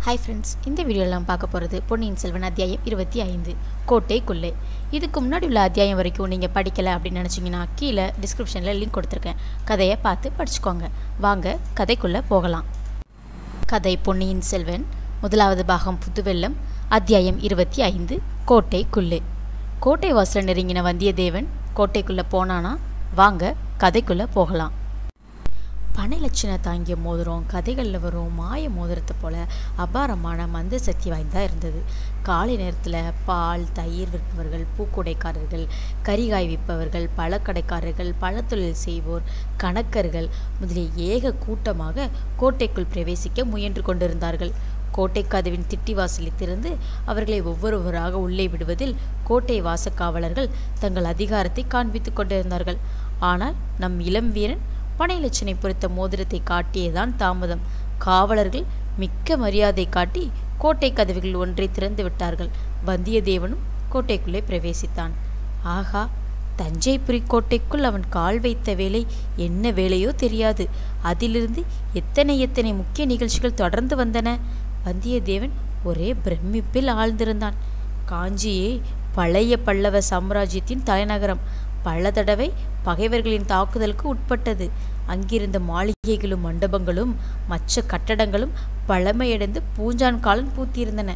hi friends இந்த வீடியோவில் நம்ம பார்க்க போகிறது பொன்னியின் செல்வன் அத்தியாயம் இருபத்தி ஐந்து கோட்டை கொள்ளை இதுக்கு முன்னாடி உள்ள அத்தியாயம் வரைக்கும் நீங்கள் படிக்கலை அப்படின்னு நினச்சிங்கன்னா கீழே டிஸ்கிரிப்ஷனில் லிங்க் கொடுத்துருக்கேன் கதையை பார்த்து படிச்சுக்கோங்க வாங்க கதைக்குள்ளே போகலாம் கதை பொன்னியின் செல்வன் முதலாவது பாகம் புதுவெல்லம் அத்தியாயம் இருபத்தி ஐந்து கோட்டை குள்ளே கோட்டை வாசல் நெருங்கின வந்தியத்தேவன் கோட்டைக்குள்ளே போனானா வாங்க கதைக்குள்ளே போகலாம் பனைலட்சணை தாங்கிய மோதிரம் கதைகளில் வரும் மாய மோதிரத்தை போல அபாரமான மந்த சக்தி வாய்ந்தா இருந்தது காலை நேரத்தில் பால் தயிர் விற்பவர்கள் பூக்குடைக்காரர்கள் கரிகாய் விற்பவர்கள் பழக்கடைக்காரர்கள் பழத்தொழில் செய்வோர் கணக்கர்கள் முதலிய ஏக கூட்டமாக கோட்டைக்குள் பிரவேசிக்க முயன்று கொண்டிருந்தார்கள் கோட்டை கதவின் திட்டி வாசலை திறந்து அவர்களை ஒவ்வொருவராக உள்ளே விடுவதில் கோட்டை வாசக்காவலர்கள் தங்கள் அதிகாரத்தை காண்பித்துக் கொண்டிருந்தார்கள் ஆனால் நம் இளம் வீரன் பனைலட்சணை பொறுத்த மோதிரத்தை காட்டியதான் தாமதம் காவலர்கள் மிக்க மரியாதை காட்டி கோட்டை கதவுகள் ஒன்றை திறந்து விட்டார்கள் வந்தியத்தேவனும் கோட்டைக்குள்ளே பிரவேசித்தான் ஆகா தஞ்சைபுரி கோட்டைக்குள் அவன் கால் வைத்த வேலை என்ன வேலையோ தெரியாது அதிலிருந்து எத்தனை எத்தனை முக்கிய நிகழ்ச்சிகள் தொடர்ந்து வந்தன வந்தியத்தேவன் ஒரே பிரமிப்பில் ஆழ்ந்திருந்தான் காஞ்சியே பழைய பல்லவ சாம்ராஜ்யத்தின் தலைநகரம் பல தடவை பகைவர்களின் தாக்குதலுக்கு உட்பட்டது அங்கிருந்த மாளிகைகளும் மண்டபங்களும் மற்ற கட்டடங்களும் பழமையடைந்து பூஞ்சான் காலம் பூத்திருந்தன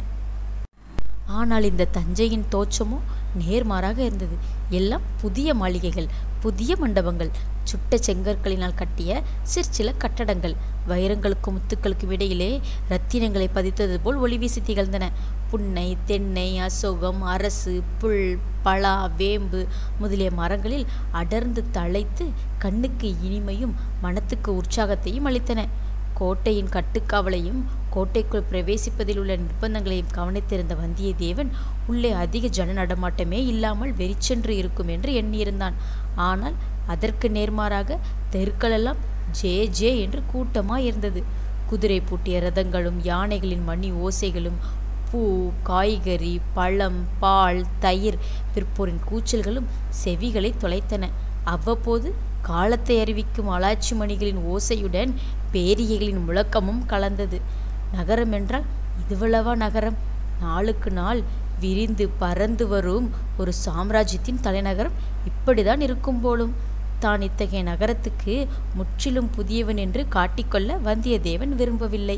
ஆனால் இந்த தஞ்சையின் தோற்றமோ நேர்மாறாக இருந்தது எல்லாம் புதிய மாளிகைகள் புதிய மண்டபங்கள் சுட்ட செங்கற்களினால் கட்டிய சிற்சில கட்டடங்கள் வைரங்களுக்கும் முத்துக்களுக்கும் இடையிலே ரத்தினங்களை பதித்தது போல் ஒளி வீசி திகழ்ந்தன புன்னை தென்னை அசோகம் அரசு புல் பலா வேம்பு முதலிய மரங்களில் அடர்ந்து தழைத்து கண்ணுக்கு இனிமையும் மனத்துக்கு உற்சாகத்தையும் அளித்தன கோட்டையின் கட்டுக்காவலையும் கோட்டைக்குள் பிரவேசிப்பதில் உள்ள நிர்பந்தங்களையும் கவனித்திருந்த வந்தியத்தேவன் உள்ளே அதிக ஜன நடமாட்டமே இல்லாமல் வெறிச்சென்று இருக்கும் என்று எண்ணியிருந்தான் ஆனால் அதற்கு நேர்மாறாக தெருக்களெல்லாம் ஜே ஜே என்று கூட்டமாய் இருந்தது குதிரை பூட்டிய ரதங்களும் யானைகளின் மணி ஓசைகளும் பூ காய்கறி பழம் பால் தயிர் விற்போரின் கூச்சல்களும் செவிகளை தொலைத்தன அவ்வப்போது காலத்தை அறிவிக்கும் அலாட்சி மணிகளின் ஓசையுடன் பேரிகைகளின் முழக்கமும் கலந்தது நகரம் என்றால் இதுவளவா நகரம் நாளுக்கு நாள் விரிந்து பறந்து வரும் ஒரு சாம்ராஜ்யத்தின் தலைநகரம் இப்படிதான் இருக்கும் போலும் தான் இத்தகைய நகரத்துக்கு முற்றிலும் புதியவன் என்று காட்டிக்கொள்ள வந்தியத்தேவன் விரும்பவில்லை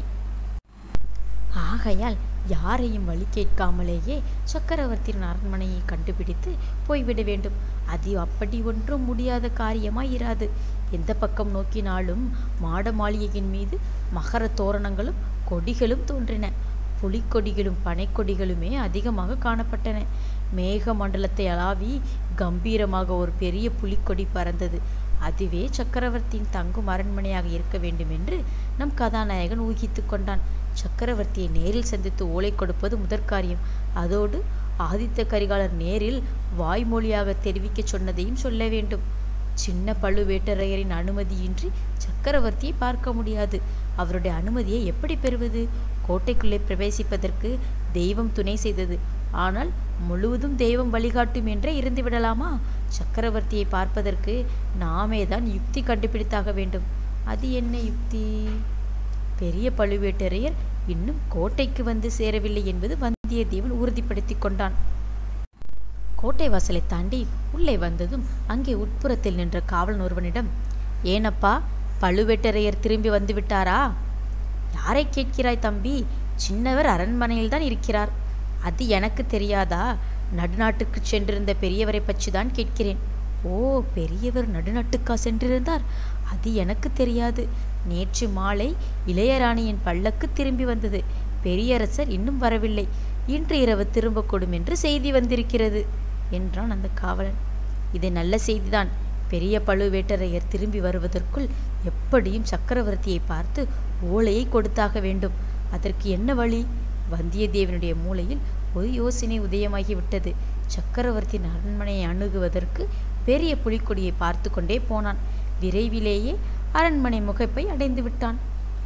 ஆகையால் யாரையும் வழி கேட்காமலேயே சக்கரவர்த்தியின் அரண்மனையை கண்டுபிடித்து போய்விட வேண்டும் அது அப்படி ஒன்றும் முடியாத காரியமாய் இராது எந்த பக்கம் நோக்கினாலும் மாட மாளிகையின் மீது மகர தோரணங்களும் கொடிகளும் தோன்றின புலிக்கொடிகளும் பனைக்கொடிகளுமே அதிகமாக காணப்பட்டன மேக மண்டலத்தை அளாவி கம்பீரமாக ஒரு பெரிய புலிக்கொடி பறந்தது அதுவே சக்கரவர்த்தியின் தங்கும் அரண்மனையாக இருக்க வேண்டும் என்று நம் கதாநாயகன் ஊகித்து கொண்டான் சக்கரவர்த்தியை நேரில் சந்தித்து ஓலை கொடுப்பது முதற்காரியம் அதோடு ஆதித்த கரிகாலர் நேரில் வாய்மொழியாக தெரிவிக்க சொன்னதையும் சொல்ல வேண்டும் சின்ன பழுவேட்டரையரின் அனுமதியின்றி சக்கரவர்த்தியை பார்க்க முடியாது அவருடைய அனுமதியை எப்படி பெறுவது கோட்டைக்குள்ளே பிரவேசிப்பதற்கு தெய்வம் துணை செய்தது ஆனால் முழுவதும் தெய்வம் வழிகாட்டும் என்றே இருந்து விடலாமா சக்கரவர்த்தியை பார்ப்பதற்கு நாமே தான் யுக்தி கண்டுபிடித்தாக வேண்டும் அது என்ன யுக்தி பெரிய பழுவேட்டரையர் இன்னும் கோட்டைக்கு வந்து சேரவில்லை என்பது வந்தியத்தேவன் உறுதிப்படுத்தி கொண்டான் கோட்டை வாசலை தாண்டி உள்ளே வந்ததும் அங்கே உட்புறத்தில் நின்ற காவலன் ஒருவனிடம் ஏனப்பா பழுவேட்டரையர் திரும்பி வந்து விட்டாரா யாரை கேட்கிறாய் தம்பி சின்னவர் அரண்மனையில் தான் இருக்கிறார் அது எனக்கு தெரியாதா நடுநாட்டுக்கு சென்றிருந்த பெரியவரை பற்றி தான் கேட்கிறேன் ஓ பெரியவர் நடுநாட்டுக்கா சென்றிருந்தார் அது எனக்கு தெரியாது நேற்று மாலை இளையராணியின் பல்லக்கு திரும்பி வந்தது பெரியரசர் இன்னும் வரவில்லை இன்று இரவு திரும்பக்கூடும் என்று செய்தி வந்திருக்கிறது என்றான் அந்த காவலன் இது நல்ல செய்திதான் பெரிய பழுவேட்டரையர் திரும்பி வருவதற்குள் எப்படியும் சக்கரவர்த்தியை பார்த்து ஓலையை கொடுத்தாக வேண்டும் அதற்கு என்ன வழி வந்தியத்தேவனுடைய மூளையில் ஒரு யோசனை உதயமாகிவிட்டது சக்கரவர்த்தியின் அரண்மனையை அணுகுவதற்கு பெரிய புலிக்கொடியை பார்த்து கொண்டே போனான் விரைவிலேயே அரண்மனை முகப்பை அடைந்து விட்டான்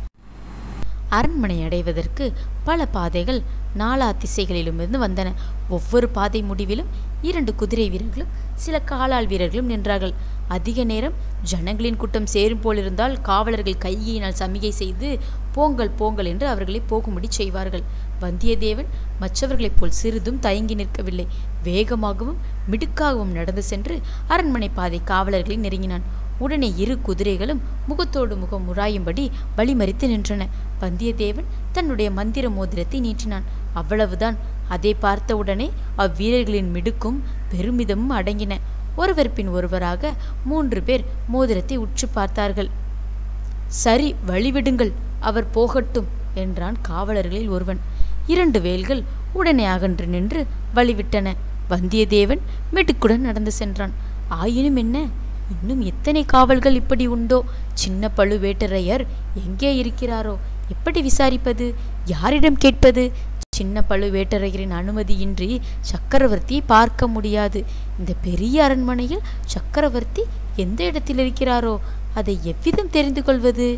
அரண்மனை அடைவதற்கு பல பாதைகள் நாலா திசைகளிலுமிருந்து வந்தன ஒவ்வொரு பாதை முடிவிலும் இரண்டு குதிரை வீரர்களும் சில காலாள் வீரர்களும் நின்றார்கள் அதிக நேரம் ஜனங்களின் கூட்டம் சேரும் போலிருந்தால் காவலர்கள் கையினால் சமிகை செய்து போங்கள் போங்கள் என்று அவர்களை போகும்படி செய்வார்கள் வந்தியத்தேவன் மற்றவர்களைப் போல் சிறிதும் தயங்கி நிற்கவில்லை வேகமாகவும் மிடுக்காகவும் நடந்து சென்று அரண்மனை பாதை காவலர்களை நெருங்கினான் உடனே இரு குதிரைகளும் முகத்தோடு முகம் முறாயும்படி வழிமறித்து நின்றன வந்தியத்தேவன் தன்னுடைய மந்திர மோதிரத்தை நீட்டினான் அவ்வளவுதான் அதை பார்த்தவுடனே அவ்வீரர்களின் மிடுக்கும் பெருமிதமும் அடங்கின ஒருவர் பின் ஒருவராக மூன்று பேர் மோதிரத்தை உற்று பார்த்தார்கள் சரி வழிவிடுங்கள் அவர் போகட்டும் என்றான் காவலர்களில் ஒருவன் இரண்டு வேல்கள் உடனே அகன்று நின்று வழிவிட்டன வந்தியத்தேவன் மிடுக்குடன் நடந்து சென்றான் ஆயினும் என்ன இன்னும் எத்தனை காவல்கள் இப்படி உண்டோ சின்ன பழுவேட்டரையர் எங்கே இருக்கிறாரோ எப்படி விசாரிப்பது யாரிடம் கேட்பது சின்ன பழுவேட்டரையரின் அனுமதியின்றி சக்கரவர்த்தியை பார்க்க முடியாது இந்த பெரிய அரண்மனையில் சக்கரவர்த்தி எந்த இடத்தில் இருக்கிறாரோ அதை எவ்விதம் தெரிந்து கொள்வது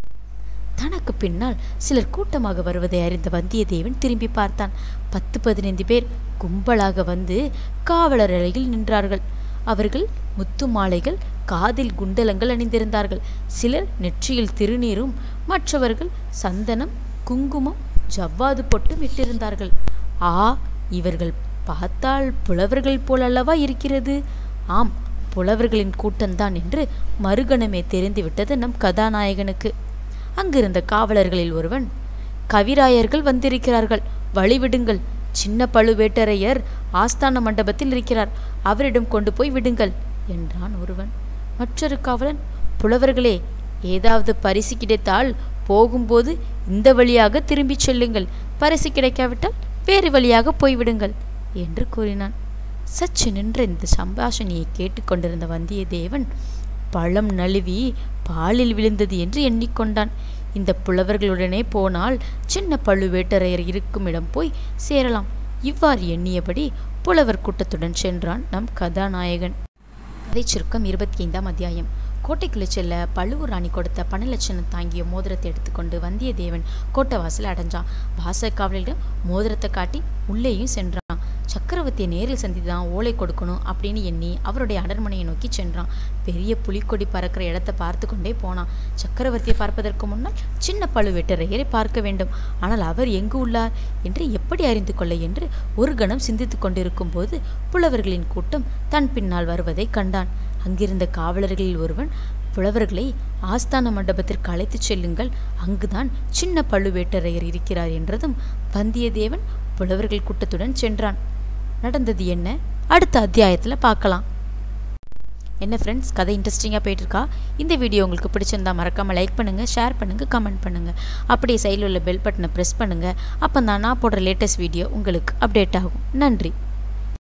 தனக்கு பின்னால் சிலர் கூட்டமாக வருவதை அறிந்த வந்தியத்தேவன் திரும்பி பார்த்தான் பத்து பதினைந்து பேர் கும்பலாக வந்து காவலர் அறையில் நின்றார்கள் அவர்கள் முத்து மாலைகள் காதில் குண்டலங்கள் அணிந்திருந்தார்கள் சிலர் நெற்றியில் திருநீரும் மற்றவர்கள் சந்தனம் குங்குமம் ஜவ்வாது பொட்டும் இட்டிருந்தார்கள் ஆ இவர்கள் பார்த்தால் புலவர்கள் போல் அல்லவா இருக்கிறது ஆம் புலவர்களின் கூட்டம்தான் என்று மறுகணமே தெரிந்துவிட்டது நம் கதாநாயகனுக்கு அங்கிருந்த காவலர்களில் ஒருவன் கவிராயர்கள் வந்திருக்கிறார்கள் வழிவிடுங்கள் சின்ன பழுவேட்டரையர் ஆஸ்தான மண்டபத்தில் இருக்கிறார் அவரிடம் கொண்டு போய் விடுங்கள் என்றான் ஒருவன் மற்றொரு காவலன் புலவர்களே ஏதாவது பரிசு கிடைத்தால் போகும்போது இந்த வழியாக திரும்பிச் செல்லுங்கள் பரிசு கிடைக்காவிட்டால் வேறு வழியாக போய்விடுங்கள் என்று கூறினான் சற்று நின்ற இந்த சம்பாஷணையை கேட்டுக்கொண்டிருந்த வந்தியத்தேவன் பழம் நழுவி பாலில் விழுந்தது என்று எண்ணிக்கொண்டான் இந்த புலவர்களுடனே போனால் சின்ன பழுவேட்டரையர் இருக்கும் இடம் போய் சேரலாம் இவ்வாறு எண்ணியபடி புலவர் கூட்டத்துடன் சென்றான் நம் கதாநாயகன் கதை சுருக்கம் இருபத்தி ஐந்தாம் அத்தியாயம் கோட்டைக்குள்ளே செல்ல பழுவூர் ராணி கொடுத்த பணலட்சணம் தாங்கிய மோதிரத்தை எடுத்துக்கொண்டு வந்தியத்தேவன் கோட்டை வாசல் அடைஞ்சான் வாசல் காவலிடம் மோதிரத்தை காட்டி உள்ளேயும் சென்றான் சக்கரவர்த்தியை நேரில் சந்தித்து தான் ஓலை கொடுக்கணும் அப்படின்னு எண்ணி அவருடைய அரண்மனையை நோக்கி சென்றான் பெரிய புலிக்கொடி பறக்கிற இடத்தை பார்த்து கொண்டே போனான் சக்கரவர்த்தியை பார்ப்பதற்கு முன்னால் சின்ன பழுவேட்டரையரை பார்க்க வேண்டும் ஆனால் அவர் எங்கு உள்ளார் என்று எப்படி அறிந்து கொள்ள என்று ஒரு கணம் சிந்தித்து கொண்டிருக்கும் போது புலவர்களின் கூட்டம் தன் பின்னால் வருவதை கண்டான் அங்கிருந்த காவலர்களில் ஒருவன் புலவர்களை ஆஸ்தான மண்டபத்திற்கு அழைத்துச் செல்லுங்கள் அங்குதான் சின்ன பழுவேட்டரையர் இருக்கிறார் என்றதும் வந்தியத்தேவன் புலவர்கள் கூட்டத்துடன் சென்றான் நடந்தது என்ன அடுத்த அத்தியாயத்தில் பார்க்கலாம் என்ன ஃப்ரெண்ட்ஸ் கதை இன்ட்ரெஸ்டிங்காக போயிட்டுருக்கா இந்த வீடியோ உங்களுக்கு பிடிச்சிருந்தா மறக்காமல் லைக் பண்ணுங்கள் ஷேர் பண்ணுங்கள் கமெண்ட் பண்ணுங்கள் அப்படியே சைடில் உள்ள பெல் பட்டனை ப்ரெஸ் பண்ணுங்கள் அப்போ தான் நான் போடுற லேட்டஸ்ட் வீடியோ உங்களுக்கு அப்டேட் ஆகும் நன்றி